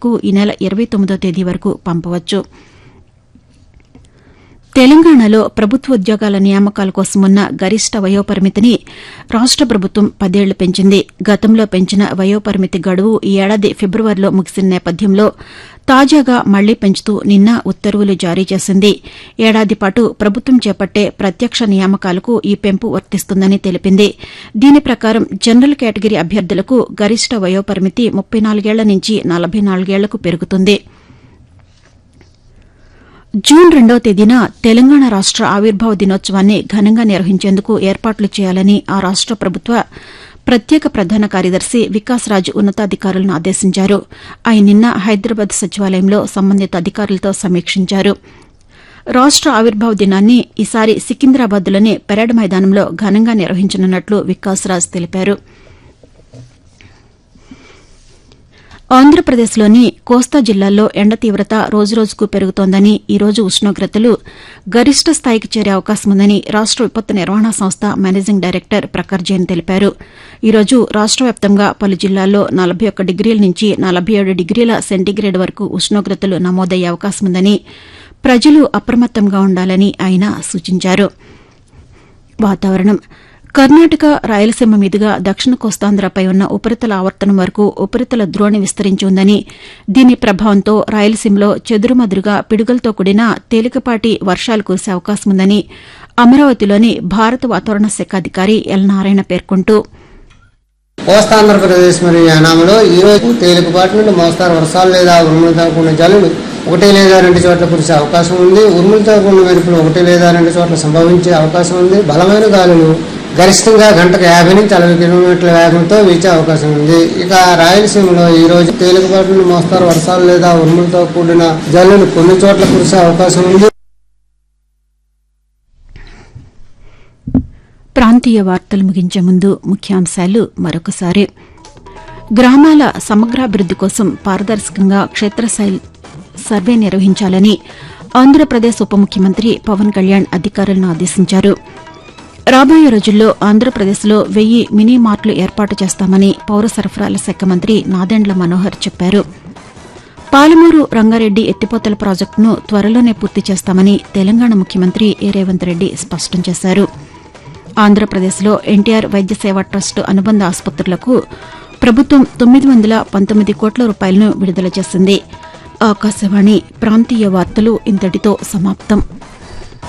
క్యాంపుకు ఈ నెల ఇరవై తొమ్మిదో తేదీ వరకు పంపవచ్చు తెలంగాణలో ప్రభుత్వ ఉద్యోగాల నియామకాల కోసం ఉన్న గరిష్ట వయోపరిమితిని రాష్ట ప్రభుత్వం పదేళ్లు పెంచింది గతంలో పెంచిన వయోపరిమితి గడువు ఈ ఏడాది ఫిబ్రవరిలో ముగిసిన నేపథ్యంలో తాజాగా మళ్లీ పెంచుతూ నిన్న ఉత్తర్వులు జారీ చేసింది ఏడాది పాటు ప్రభుత్వం చేపట్టే ప్రత్యక్ష నియామకాలకు ఈ పెంపు వర్తిస్తుందని తెలిపింది దీని ప్రకారం జనరల్ కేటగిరీ అభ్యర్థులకు గరిష్ట వయోపరిమితి ముప్పై నాలుగేళ్ల నుంచి నలభై నాలుగేళ్లకు పెరుగుతుంది జూన్ రెండవ తేదీన తెలంగాణ రాష్ట ఆవిర్భావ దినోత్సవాన్ని ఘనంగా నిర్వహించేందుకు ఏర్పాట్లు చేయాలని ఆ రాష్ట ప్రభుత్వ ప్రత్యేక ప్రధాన కార్యదర్శి వికాస్ రాజ్ ఉన్నతాధికారులను ఆదేశించారు ఆయన నిన్న హైదరాబాద్ సచివాలయంలో సంబంధిత అధికారులతో సమీక్షించారు రాష్ట ఆవిర్భావ దినాన్ని ఈసారి సికింద్రాబాద్లోని పెరేడ్ మైదానంలో ఘనంగా నిర్వహించనున్నట్లు వికాస్ రాజ్ తెలిపారు ఆంధ్రప్రదేశ్లోని కోస్తా జిల్లాల్లో ఎండ తీవ్రత రోజురోజుకు పెరుగుతోందని ఈ రోజు ఉష్ణోగ్రతలు గరిష్ట స్థాయికి చేరే అవకాశం ఉందని రాష్ట విపత్తు నిర్వహణ సంస్థ మేనేజింగ్ డైరెక్టర్ ప్రఖర్ జైన్ తెలిపారు ఈ రోజు రాష్ట వ్యాప్తంగా పలు జిల్లాల్లో నలభై ఒక్క డిగ్రీల నుంచి నలభై ఏడు డిగ్రీల సెంటీగ్రేడ్ వరకు ఉష్ణోగ్రతలు నమోదయ్యే అవకాశం ఉందని ప్రజలు అప్రమత్తంగా ఉండాలని ఆయన సూచించారు వాతావరణం కర్ణాటక రాయలసీమ మీదుగా దక్షిణ కోస్తాంధ్రపై ఉన్న ఉపరితల ఆవర్తనం వరకు ఉపరితల ద్రోణి విస్తరించి ఉందని దీని ప్రభావంతో రాయలసీమలో చెదురుమదురుగా పిడుగులతో కూడిన తేలికపాటి వర్షాలు కురిసే అవకాశం ఉందని అమరావతిలోని భారత వాతావరణ శాఖ అధికారి ఎల్ నారాయణ పేర్కొంటూ కోస్తాంధ్రప్రదేశ్ మరియు యానాంలో ఈ రోజు తేలికపాటి నుండి మోస్తారు వర్షాలు లేదా ఉరుములతో కూడిన జల్లులు ఒకటి లేదా రెండు చోట్ల కురిసే అవకాశం ఉంది ఉరుములతో కూడిన మెరుపులు ఒకటి లేదా రెండు చోట్ల సంభవించే అవకాశం ఉంది బలమైన గాలులు గరిష్టంగా గంటకు యాభై నుంచి అరవై కిలోమీటర్ల వేగంతో వీచే అవకాశం ఉంది ఇక రాయలసీమలో ఈ రోజు తేలికపాటి నుండి మోస్తారు వర్షాలు లేదా ఉరుములతో కూడిన జల్లులు కొన్ని చోట్ల కురిసే అవకాశం ఉంది ప్రాంతీయ వార్తలు ముగించే ముందు ముఖ్యాంశాలు మరొకసారి గ్రామాల సమగ్రాభివృద్ది కోసం పారదర్శకంగా క్షేత్రస్థాయి సర్వే నిర్వహించాలని ఆంధ్రప్రదేశ్ ఉప ముఖ్యమంత్రి పవన్ కళ్యాణ్ అధికారులను ఆదేశించారు రాబోయే రోజుల్లో ఆంధ్రప్రదేశ్లో వెయ్యి మినీ మార్ట్లు ఏర్పాటు చేస్తామని పౌర సరఫరాల శాఖ మంత్రి నాదెండ్ల మనోహర్ చెప్పారు పాలమూరు రంగారెడ్డి ఎత్తిపోతల ప్రాజెక్టును త్వరలోనే పూర్తి చేస్తామని తెలంగాణ ముఖ్యమంత్రి ఏ రేవంత్ రెడ్డి స్పష్టం చేశారు ఆంధ్రప్రదేశ్లో ఎన్టీఆర్ వైద్య సేవా ట్రస్ట్ అనుబంధ ఆసుపత్రులకు ప్రభుత్వం తొమ్మిది వందల పంతొమ్మిది కోట్ల రూపాయలను విడుదల చేసింది ఆకాశవాణి ప్రాంతీయ వార్తలు ఇంతటితో సమాప్తం